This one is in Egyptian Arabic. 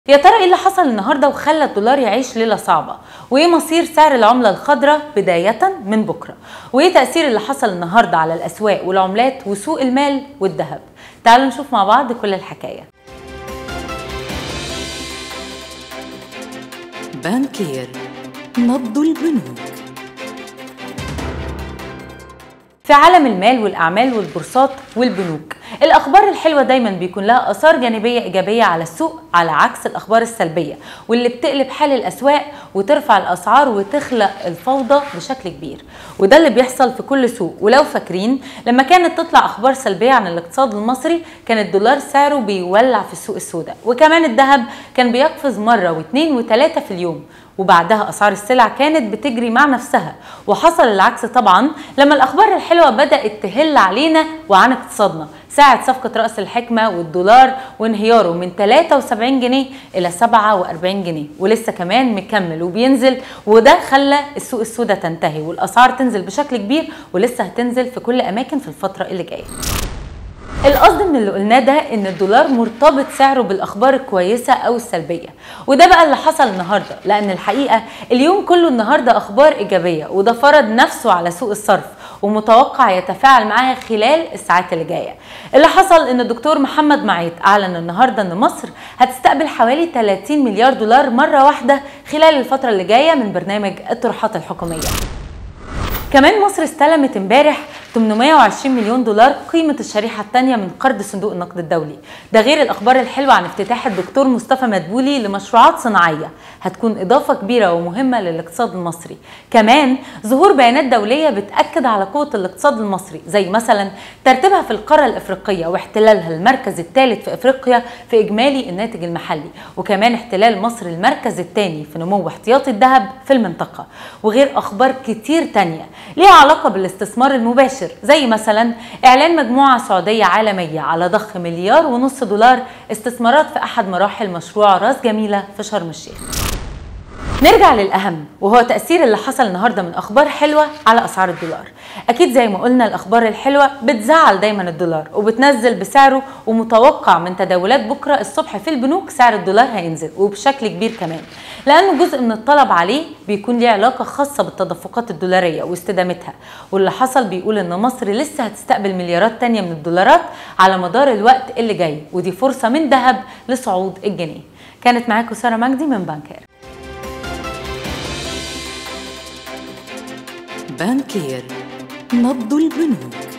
يا ترى ايه اللي حصل النهارده وخلى الدولار يعيش ليله صعبه وايه مصير سعر العمله الخضراء بدايه من بكره وايه تاثير اللي حصل النهارده على الاسواق والعملات وسوق المال والذهب تعالوا نشوف مع بعض كل الحكايه بانكير نبض البنوك في عالم المال والاعمال والبورصات والبنوك الاخبار الحلوه دايما بيكون لها اثار جانبيه ايجابيه على السوق على عكس الاخبار السلبيه واللي بتقلب حال الاسواق وترفع الاسعار وتخلق الفوضى بشكل كبير وده اللي بيحصل في كل سوق ولو فاكرين لما كانت تطلع اخبار سلبيه عن الاقتصاد المصري كان الدولار سعره بيولع في السوق السوداء وكمان الذهب كان بيقفز مره واثنين وثلاثه في اليوم وبعدها اسعار السلع كانت بتجري مع نفسها وحصل العكس طبعا لما الاخبار الحلوه بدات تهل علينا وعن اقتصادنا ساعة صفقة رأس الحكمة والدولار وانهياره من 73 جنيه إلى 47 جنيه ولسه كمان مكمل وبينزل وده خلى السوق السوداء تنتهي والأسعار تنزل بشكل كبير ولسه هتنزل في كل أماكن في الفترة اللي جاية القصد من اللي قلناه ده ان الدولار مرتبط سعره بالاخبار الكويسه او السلبيه وده بقى اللي حصل النهارده لان الحقيقه اليوم كله النهارده اخبار ايجابيه وده فرض نفسه على سوق الصرف ومتوقع يتفاعل معاها خلال الساعات اللي جايه اللي حصل ان الدكتور محمد معيط اعلن النهارده ان مصر هتستقبل حوالي 30 مليار دولار مره واحده خلال الفتره اللي جايه من برنامج الطروحات الحكوميه كمان مصر استلمت امبارح 820 مليون دولار قيمة الشريحة الثانية من قرض صندوق النقد الدولي ده غير الأخبار الحلوة عن افتتاح الدكتور مصطفى مدبولي لمشروعات صناعية هتكون إضافة كبيرة ومهمة للاقتصاد المصري كمان ظهور بيانات دولية بتأكد على قوة الاقتصاد المصري زي مثلا ترتيبها في القارة الإفريقية واحتلالها المركز الثالث في إفريقيا في إجمالي الناتج المحلي وكمان احتلال مصر المركز الثاني في نمو احتياطي الذهب في المنطقة وغير أخبار كتير تانية ليها علاقة بالاستثمار المباشر زي مثلا إعلان مجموعة سعودية عالمية على ضخ مليار ونص دولار استثمارات في أحد مراحل مشروع راس جميلة في شرم الشيخ نرجع للأهم وهو تأثير اللي حصل النهاردة من أخبار حلوة على أسعار الدولار أكيد زي ما قلنا الأخبار الحلوة بتزعل دايما الدولار وبتنزل بسعره ومتوقع من تداولات بكرة الصبح في البنوك سعر الدولار هينزل وبشكل كبير كمان لأنه جزء من الطلب عليه بيكون ليه علاقة خاصة بالتدفقات الدولارية واستدامتها واللي حصل بيقول إن مصر لسه هتستقبل مليارات تانية من الدولارات على مدار الوقت اللي جاي ودي فرصة من ذهب لصعود الجنيه كانت معاكم سارة مجدي من بانكير بانكير نبض البنوك